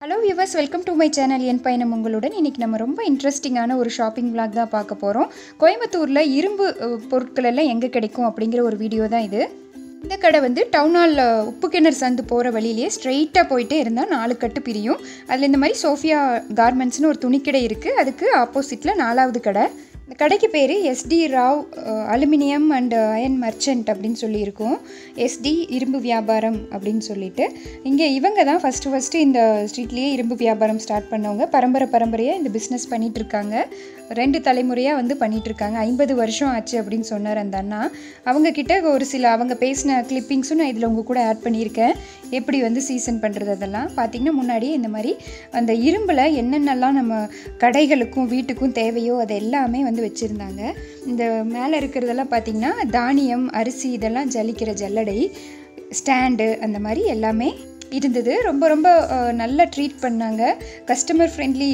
hello viewers welcome to my channel என் பயணம் உங்களுடன் இன்றைக்கி நம்ம ரொம்ப இன்ட்ரெஸ்டிங்கான ஒரு ஷாப்பிங் vlog தான் பார்க்க போகிறோம் கோயம்புத்தூரில் இரும்பு அஹ், பொருட்கள் எல்லாம் எங்கே கிடைக்கும் அப்படிங்கிற ஒரு வீடியோ தான் இது இந்த கடை வந்து டவுன் ஹால் உப்பு கிணறு சந்து போகிற வழியிலேயே ஸ்ட்ரெயிட்டாக போயிட்டே இருந்தால் நாலு கட்டு பிரியும் அதில் இந்த மாதிரி சோஃபியா கார்மெண்ட்ஸ்னு ஒரு துணிக்கடை இருக்குது அதுக்கு ஆப்போசிட்டில் நாலாவது கடை இந்த கடைக்கு பேர் ST Rao aluminium and iron merchant அப்படின்னு சொல்லியிருக்கோம் எஸ்டி இரும்பு வியாபாரம் அப்படின்னு சொல்லிட்டு இங்கே இவங்க தான் ஃபஸ்ட்டு ஃபஸ்ட்டு இந்த ஸ்ட்ரீட்லேயே இரும்பு வியாபாரம் ஸ்டார்ட் பண்ணவங்க பரம்பரை பரம்பரையாக இந்த பிஸ்னஸ் பண்ணிட்டு இருக்காங்க ரெண்டு தலைமுறையாக வந்து பண்ணிட்டு இருக்காங்க ஐம்பது வருஷம் ஆச்சு அப்படின்னு சொன்னார் அந்த அண்ணா அவங்க கிட்ட ஒரு சில அவங்க பேசின கிளிப்பிங்ஸும் நான் இதில் உங்கள் கூட ஆட் பண்ணியிருக்கேன் எப்படி வந்து சீசன் பண்ணுறது அதெல்லாம் பார்த்திங்கன்னா முன்னாடியே இந்த மாதிரி அந்த இரும்பில் என்னென்னலாம் நம்ம கடைகளுக்கும் வீட்டுக்கும் தேவையோ அது எல்லாமே வந்து வச்சுருந்தாங்க இந்த மேலே இருக்கிறதெல்லாம் பார்த்திங்கன்னா தானியம் அரிசி இதெல்லாம் ஜலிக்கிற ஜல்லடை ஸ்டாண்டு அந்த மாதிரி எல்லாமே இருந்தது ரொம்ப ரொம்ப அஹ், நல்லா ட்ரீட் பண்ணாங்க கஸ்டமர் ஃப்ரெண்ட்லி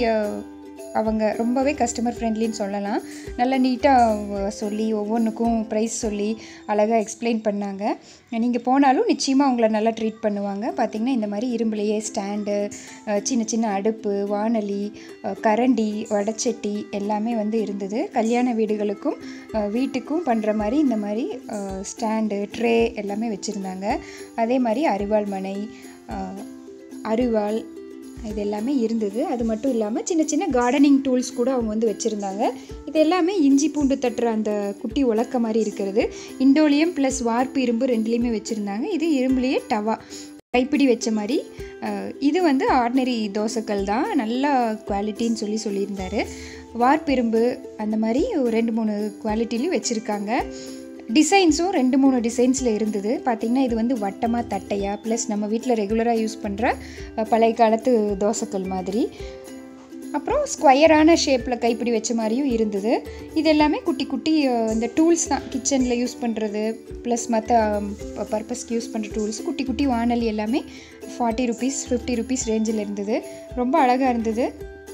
அவங்க ரொம்பவே கஸ்டமர் ஃப்ரெண்ட்லின்னு சொல்லலாம் நல்லா நீட்டாக சொல்லி ஒவ்வொன்றுக்கும் ப்ரைஸ் சொல்லி அழகாக எக்ஸ்பிளைன் பண்ணாங்க நீங்கள் போனாலும் நிச்சயமாக உங்களை நல்லா ட்ரீட் பண்ணுவாங்க பார்த்திங்கன்னா இந்த மாதிரி இரும்புலையே ஸ்டாண்டு அஹ், சின்ன சின்ன அடுப்பு வானலி அஹ், கரண்டி வடச்சட்டி எல்லாமே வந்து இருந்தது கல்யாண வீடுகளுக்கும் அஹ், வீட்டுக்கும் பண்ணுற மாதிரி இந்த மாதிரி ஸ்டாண்டு ட்ரே எல்லாமே வச்சுருந்தாங்க அதே மாதிரி அரிவாள் மனை அஹ், அரிவாள் இது எல்லாமே இருந்தது அது மட்டும் இல்லாமல் சின்ன சின்ன கார்டனிங் டூல்ஸ் கூட அவங்க வந்து வச்சுருந்தாங்க இது எல்லாமே இஞ்சி பூண்டு தட்டுற அந்த குட்டி உலக்க மாதிரி இருக்கிறது இண்டோலியம் ப்ளஸ் வார்ப்பு இரும்பு ரெண்டுலேயுமே வச்சுருந்தாங்க இது இரும்புலேயே டவா கைப்பிடி வச்ச மாதிரி அஹ், இது வந்து ஆர்டினரி தோசைக்கல் தான் நல்லா குவாலிட்டின்னு சொல்லி சொல்லியிருந்தாரு வார்ப்பிரும்பு அந்த மாதிரி ஒரு ரெண்டு மூணு குவாலிட்டிலையும் வச்சுருக்காங்க டிசைன்ஸும் ரெண்டு மூணு டிசைன்ஸில் இருந்தது பார்த்திங்கன்னா இது வந்து வட்டமாக தட்டையாக ப்ளஸ் நம்ம வீட்டில் ரெகுலராக யூஸ் பண்ணுற பழைய காலத்து தோசைக்கல் மாதிரி அப்புறம் ஸ்கொயரான ஷேப்பில் கைப்பிடி வச்ச மாதிரியும் இருந்தது இது எல்லாமே குட்டி குட்டி அஹ், இந்த டூல்ஸ் தான் கிச்சனில் யூஸ் பண்ணுறது ப்ளஸ் மற்ற பர்பஸ்க்கு யூஸ் பண்ணுற டூல்ஸ் குட்டி குட்டி வானலி எல்லாமே ஃபார்ட்டி ருபீஸ் ஃபிஃப்டி ருபீஸ் ரேஞ்சில் இருந்தது ரொம்ப அழகாக இருந்தது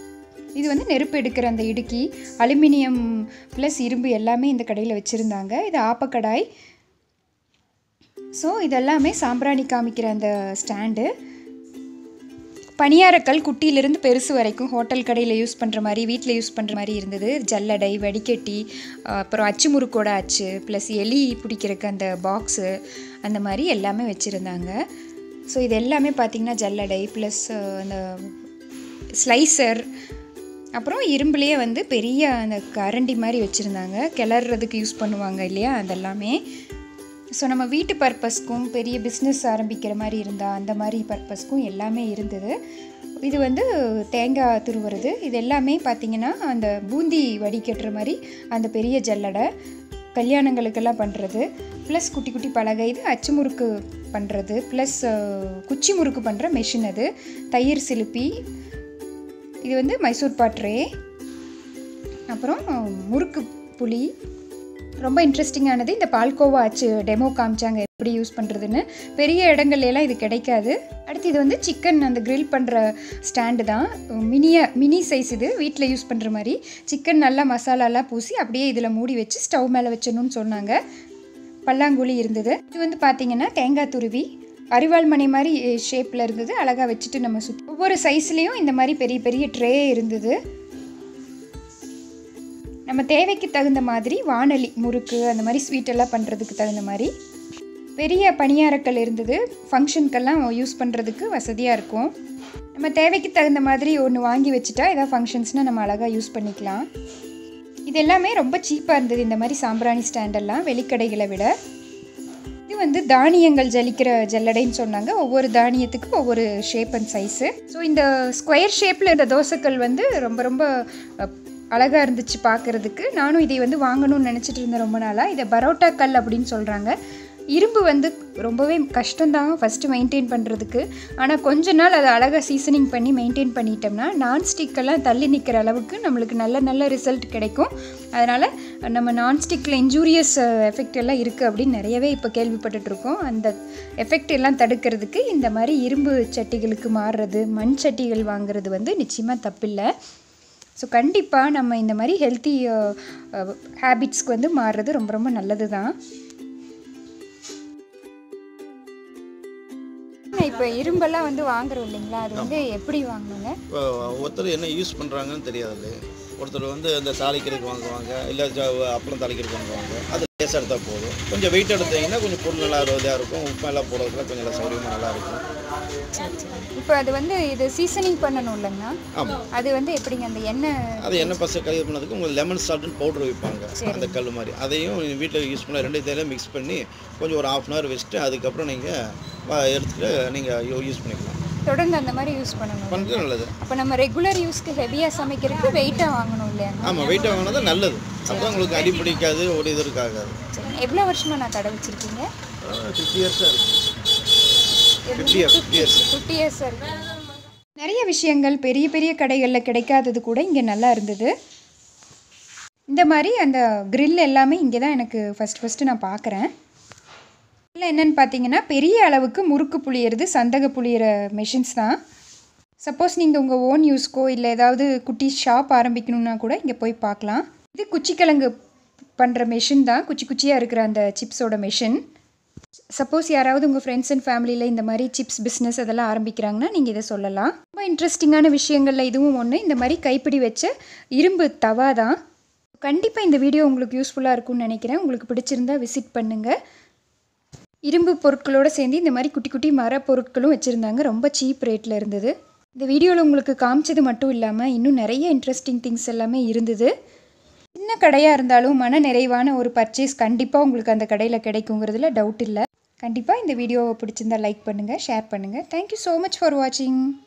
இது வந்து நெருப்பு எடுக்கிற அந்த இடுக்கி அலுமினியம் ப்ளஸ் இரும்பு எல்லாமே இந்த கடையில் வச்சுருந்தாங்க இது ஆப்பக்கடாய் ஸோ இதெல்லாமே சாம்பிராணி காமிக்கிற அந்த ஸ்டாண்டு பணியாரக்கல் குட்டியிலிருந்து பெருசு வரைக்கும் ஹோட்டல் கடையில் யூஸ் பண்ணுற மாதிரி வீட்டில் யூஸ் பண்ணுற மாதிரி இருந்தது ஜல்லடை வடிகட்டி அஹ், அப்புறம் அச்சு முறுக்கோட அச்சு ப்ளஸ் எலி பிடிக்கிறதுக்கு அந்த பாக்ஸு அந்த மாதிரி எல்லாமே வச்சுருந்தாங்க ஸோ இது எல்லாமே பார்த்திங்கன்னா ஜல்லடை ப்ளஸ் அந்த ஸ்லைசர் அப்புறம் இரும்புலேயே வந்து பெரிய அந்த கரண்டி மாதிரி வச்சுருந்தாங்க கிளறதுக்கு யூஸ் பண்ணுவாங்க இல்லையா அதெல்லாமே ஸோ நம்ம வீட்டு பர்பஸ்க்கும் பெரிய பிஸ்னஸ் ஆரம்பிக்கிற மாதிரி இருந்தால் அந்த மாதிரி பர்பஸ்க்கும் எல்லாமே இருந்தது இது வந்து தேங்காய் துருவுறது இது எல்லாமே பார்த்திங்கன்னா அந்த பூந்தி வடிகட்டுற மாதிரி அந்த பெரிய ஜல்லடை கல்யாணங்களுக்கெல்லாம் பண்ணுறது ப்ளஸ் குட்டி குட்டி பலகை இது அச்சு முறுக்கு பண்ணுறது ப்ளஸ் குச்சி முறுக்கு பண்ணுற மெஷின் அது தயிர் சிலுப்பி இது வந்து மைசூர் பாட்ரே அப்புறம் முறுக்கு புளி ரொம்ப இன்ட்ரெஸ்டிங்கானது இந்த பால்கோவா ஆச்சு டெமோ காமிச்சாங்க எப்படி யூஸ் பண்ணுறதுன்னு பெரிய இடங்கள்ல எல்லாம் இது கிடைக்காது அடுத்து இது வந்து சிக்கன் அந்த grill பண்ணுற ஸ்டாண்டு தான் மினிய மினி சைஸ் இது வீட்டில் யூஸ் பண்ணுற மாதிரி சிக்கன் நல்லா மசாலாலாம் பூசி அப்படியே இதில் மூடி வச்சு ஸ்டவ் மேலே வச்சிடணும்னு சொன்னாங்க பல்லாங்குழி இருந்தது இது வந்து பார்த்தீங்கன்னா தேங்காய் துருவி அரிவாள் மணி மாதிரி ஷேப்பில் இருந்தது அழகாக வச்சுட்டு நம்ம சுற்றி ஒவ்வொரு சைஸ்லேயும் இந்த மாதிரி பெரிய பெரிய ட்ரே இருந்தது நம்ம தேவைக்கு தகுந்த மாதிரி வானலி முறுக்கு அந்த மாதிரி ஸ்வீட் எல்லாம் பண்ணுறதுக்கு தகுந்த மாதிரி பெரிய பணியாரக்கல் இருந்தது ஃபங்க்ஷனுக்கெல்லாம் யூஸ் பண்ணுறதுக்கு வசதியாக இருக்கும் நம்ம தேவைக்கு தகுந்த மாதிரி ஒன்று வாங்கி வச்சுட்டா ஏதாவது ஃபங்க்ஷன்ஸ்னால் நம்ம அழகாக யூஸ் பண்ணிக்கலாம் இது எல்லாமே ரொம்ப சீப்பாக இருந்தது இந்த மாதிரி சாம்பிராணி ஸ்டாண்டெல்லாம் வெளிக்கடைகளை விட இது வந்து தானியங்கள் ஜலிக்கிற ஜல்லடைன்னு சொன்னாங்க ஒவ்வொரு தானியத்துக்கு ஒவ்வொரு ஷேப் அண்ட் சைஸு ஸோ இந்த ஸ்கொயர் ஷேப்பில் இந்த தோசைக்கல் வந்து ரொம்ப ரொம்ப அழகாக இருந்துச்சு பார்க்குறதுக்கு நானும் இதை வந்து வாங்கணும்னு நினச்சிட்டு இருந்தேன் ரொம்ப நாளாக இதை பரோட்டா கல் அப்படின்னு சொல்கிறாங்க இரும்பு வந்து ரொம்பவே கஷ்டம்தான் ஃபஸ்ட்டு மெயின்டைன் பண்ணுறதுக்கு ஆனால் கொஞ்ச நாள் அதை அழகாக சீசனிங் பண்ணி மெயின்டைன் பண்ணிட்டோம்னா நான்ஸ்டிக்கெல்லாம் தள்ளி நிற்கிற அளவுக்கு நம்மளுக்கு நல்ல நல்ல ரிசல்ட் கிடைக்கும் அதனால் நம்ம நான்ஸ்டிக்கில் இன்ஜூரியஸ் எஃபெக்ட் எல்லாம் இருக்குது அப்படின்னு நிறையவே இப்போ கேள்விப்பட்டுட்ருக்கோம் அந்த எஃபெக்ட் எல்லாம் தடுக்கிறதுக்கு இந்த மாதிரி இரும்பு சட்டிகளுக்கு மாறுறது மண் சட்டிகள் வாங்குறது வந்து நிச்சயமாக தப்பில்லை ஸோ கண்டிப்பாக நம்ம இந்த மாதிரி ஹெல்த்தி ஹேபிட்ஸ்க்கு வந்து மாறுறது ரொம்ப ரொம்ப நல்லது தான் இப்போ இரும்பெல்லாம் வந்து வாங்குறோம் இல்லைங்களா அது வந்து எப்படி வாங்கணுங்க இப்போ ஒருத்தர் என்ன யூஸ் பண்ணுறாங்கன்னு தெரியாது ஒருத்தர் வந்து இந்த தாளிக்கிறதுக்கு வாங்குவாங்க இல்லை அப்பளம் தாளிக்கிறதுக்கு வாங்குவாங்க அது லேசாக எடுத்தால் போதும் கொஞ்சம் வெயிட் எடுத்தீங்கன்னா கொஞ்சம் பொருள் நல்லா இதாக இருக்கும் உப்பெல்லாம் போடுறதுல கொஞ்சம் நல்லா சௌகரியமாக நல்லா இருக்கும் இப்போ அது வந்து இது சீசனிங் பண்ணணும் இல்லைங்கண்ணா ஆமாம் அது வந்து எப்படிங்க அந்த எண்ணெய் அது எண்ணெய் பசை கழிவு பண்ணதுக்கு உங்களுக்கு லெமன் சால்ட்னு பவுடர் வைப்பாங்க அந்த கல் மாதிரி அதையும் வீட்டில் யூஸ் பண்ண ரெண்டு தேயிலையும் மிக்ஸ் பண்ணி கொஞ்சம் ஒரு ஆஃப் அன் ஹவர் வச்சுட்டு அதுக்கப்புறம் நீங்கள் எடுத்துகிட்டு நீங்கள் யூஸ் பண்ணிக்கலாம் தொடர்ந்து அந்த மாதிரி யூஸ் பண்ணணும் பண்ணுறது நல்லது அப்போ நம்ம ரெகுலர் யூஸ்க்கு ஹெவியாக சமைக்கிறதுக்கு வெயிட்டாக வாங்கணும் இல்லையாங்க ஆமாம் வெயிட் வாங்கினா தான் நல்லது அப்போ உங்களுக்கு அடி பிடிக்காது ஒரு இது இருக்காது சரி எவ்வளோ வருஷமாக நான் கடை வச்சுருக்கீங்க ஃபிஃப்டி இயர்ஸாக இருக்குது fifty years fifty years fifty years இருக்கு நிறைய விஷயங்கள் பெரிய பெரிய கடைகளில் கிடைக்காதது கூட இங்கே நல்லா இருந்தது இந்த மாதிரி அந்த grill எல்லாமே இங்கே தான் எனக்கு ஃபஸ்ட் ஃபஸ்ட்டு நான் பார்க்குறேன் இல்லை என்னென்னு பார்த்தீங்கன்னா பெரிய அளவுக்கு முறுக்கு புளியறது சந்தக புளியிற மெஷின்ஸ் தான் சப்போஸ் நீங்கள் உங்கள் ஓன் யூஸ்க்கோ இல்லை ஏதாவது குட்டி ஷாப் ஆரம்பிக்கணுன்னா கூட இங்கே போய் பார்க்கலாம் இது குச்சிக்கிழங்கு பண்ணுற மெஷின் தான் குச்சி குச்சியாக இருக்கிற அந்த சிப்ஸோட மெஷின் சப்போஸ் யாராவது உங்கள் ஃப்ரெண்ட்ஸ் அண்ட் ஃபேமிலியில் இந்த மாதிரி சிப்ஸ் பிஸ்னஸ் அதெல்லாம் ஆரம்பிக்கிறாங்கன்னா நீங்கள் இதை சொல்லலாம் ரொம்ப இன்ட்ரெஸ்டிங்கான விஷயங்களில் இதுவும் ஒன்று இந்த மாதிரி கைப்பிடி வச்ச இரும்பு தவா தான் கண்டிப்பாக இந்த வீடியோ உங்களுக்கு யூஸ்ஃபுல்லாக இருக்கும்னு நினைக்கிறேன் உங்களுக்கு பிடிச்சிருந்தா விசிட் பண்ணுங்கள் இரும்பு பொருட்களோடு சேர்ந்து இந்த மாதிரி குட்டி குட்டி மர பொருட்களும் வச்சுருந்தாங்க ரொம்ப சீப் ரேட்டில் இருந்தது இந்த வீடியோவில் உங்களுக்கு காமிச்சது மட்டும் இல்லாமல் இன்னும் நிறைய இன்ட்ரெஸ்டிங் திங்ஸ் எல்லாமே இருந்தது சின்ன கடையாக இருந்தாலும் மன நிறைவான ஒரு பர்ச்சேஸ் கண்டிப்பாக உங்களுக்கு அந்த கடையில் கிடைக்குங்கிறதுல டவுட் இல்லை கண்டிப்பாக இந்த வீடியோவை பிடிச்சிருந்தா லைக் பண்ணுங்கள் ஷேர் பண்ணுங்கள் தேங்க்யூ ஸோ மச் ஃபார் வாட்சிங்